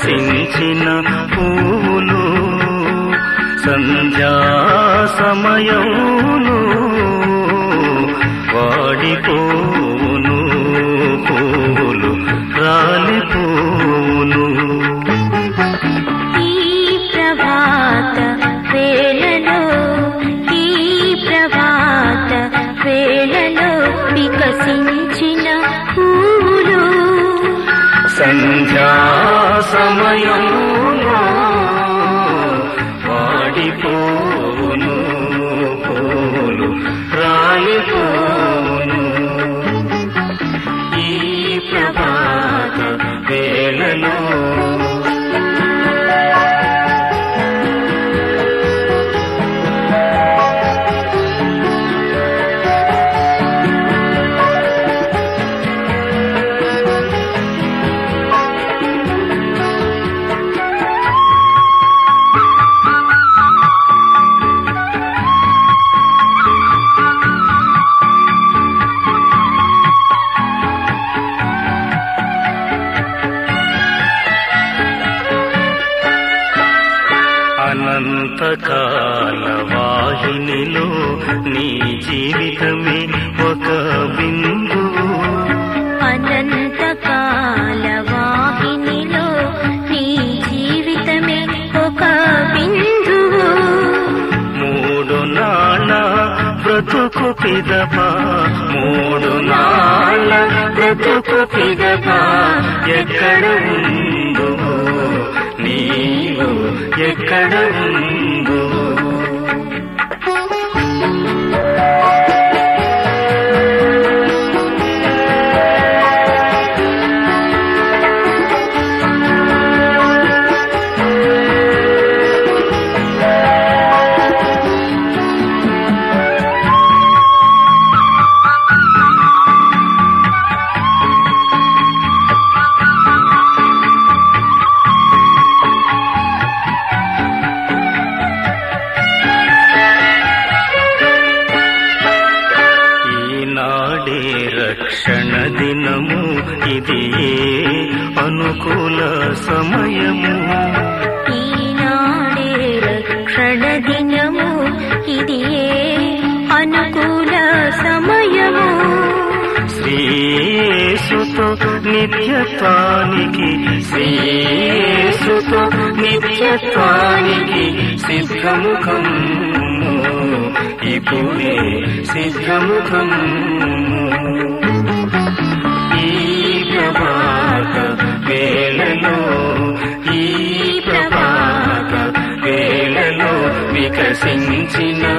వికసించిన పూలు సంధ్యా సమయంలో వాడిపోవును పూలు రాలిపోవును ఈ ప్రభాత వేళలో ఈ ప్రభాత వేళలో వికసించిన పూలు సంధ్యా సమయంలో వాడిపోవును పూలు రాలిపోవును ఈ ప్రభాత వేళలో అనంతకాల వాహినిలో నీ జీవితమే ఒక బిందువు అనంతకాల వాహినిలో నీ జీవితమే ఒక బిందువు మూడు నాళ్ళ బ్రతుకు పిదప మూడు నాళ్ళ బ్రతుకు పిదప ఎక్కడ ఉందో నీవు ఎక్కడ ఉందో ఈనాడే రక్షణ దినము ఇది ఏ అనుకూల సమయము ఈనాడే రక్షణ దినము ఇది ఏ అనుకూల సమయము శ్రీయేసుతో నిత్యత్వానికి శ్రీయేసుతో నిత్యత్వానికి సిద్ధముఖం ఇప్పుడే సిద్ధముఖం ఈ ప్రభాత వేళలో ఈ ప్రభాత వేళలో వికసించిన